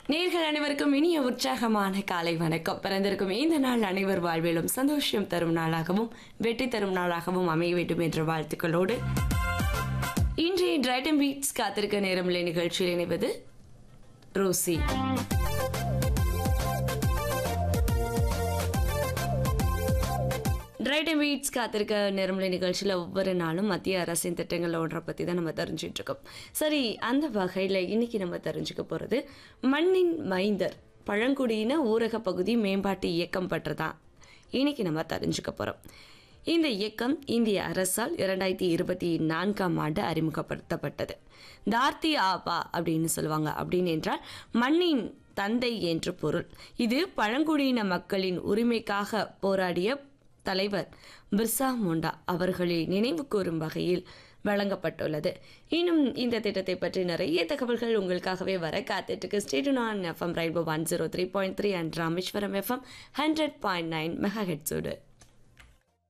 நேர்கள் அனைவருக்கும் இனிய உற்சாகமான காலை வணக்கம் பிறந்திருக்கும் இந்த நாள் அனைவர் வாழ்விலும் சந்தோஷம் தரும் நாளாகவும் வெற்றி தரும் நாளாகவும் அமைய வேண்டும் என்ற வாழ்த்துக்களோடு இன்றைய டிரைட்டன் பீட்ஸ் காத்திருக்க நேரமில்லை நிகழ்ச்சியில் இணைவது ரோசி டிரைட்டன் பீட்ஸ் காத்திருக்க நேரமில்லை நிகழ்ச்சியில் ஒவ்வொரு நாளும் மத்திய அரசின் திட்டங்கள் ஒன்றை பற்றி தான் நம்ம தெரிஞ்சுட்டு இருக்கோம் சரி அந்த வகையில் இன்னைக்கு நம்ம தெரிஞ்சுக்க போகிறது மண்ணின் மைந்தர் பழங்குடியின ஊரக பகுதி மேம்பாட்டு இயக்கம் பற்றி இன்னைக்கு நம்ம தெரிஞ்சுக்க போகிறோம் இந்த இயக்கம் இந்திய அரசால் இரண்டாயிரத்தி இருபத்தி நான்காம் ஆண்டு அறிமுகப்படுத்தப்பட்டது தார்த்தி ஆபா அப்படின்னு சொல்லுவாங்க அப்படின்னு என்றால் மண்ணின் தந்தை என்று பொருள் இது பழங்குடியின மக்களின் உரிமைக்காக போராடிய தலைவர் பிர்சா முண்டா அவர்களை நினைவு கூறும் வகையில் வழங்கப்பட்டுள்ளது இன்னும் இந்த திட்டத்தை பற்றி நிறைய தகவல்கள் உங்களுக்காகவே வர காத்துட்டு ஸ்டேடுனான் FM rainbow one zero three point three and Rameswaram FM hundred point nine mega ஹெட்ஸோடு